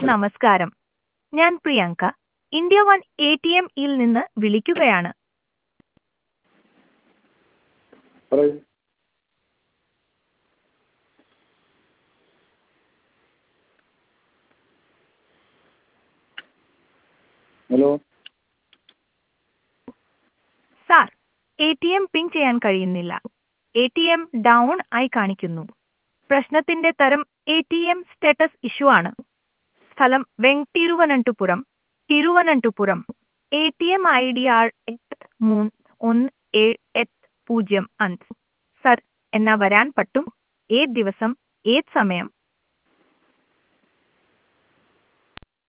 നമസ്കാരം ഞാൻ Priyanka India one A T എമ്മിൽ നിന്ന് വിളിക്കുകയാണ് പറയൂ hello sir A T M pin ചെയ്യാൻ കഴിയുന്നില്ല എ ടി എം ഡൗൺ ആയി കാണിക്കുന്നു പ്രശ്നത്തിന്റെ തരം A T M status issue ആണ് സ്ഥലം വെങ് Thiruvananthapuram Thiruvananthapuram A T M I D R എട്ട് മൂന്ന് ഒന്ന് ഏഴ് എട്ട് പൂജ്യം അഞ്ച് സർ എന്നാ വരാൻ പറ്റും ഏത് ദിവസം ഏത് സമയം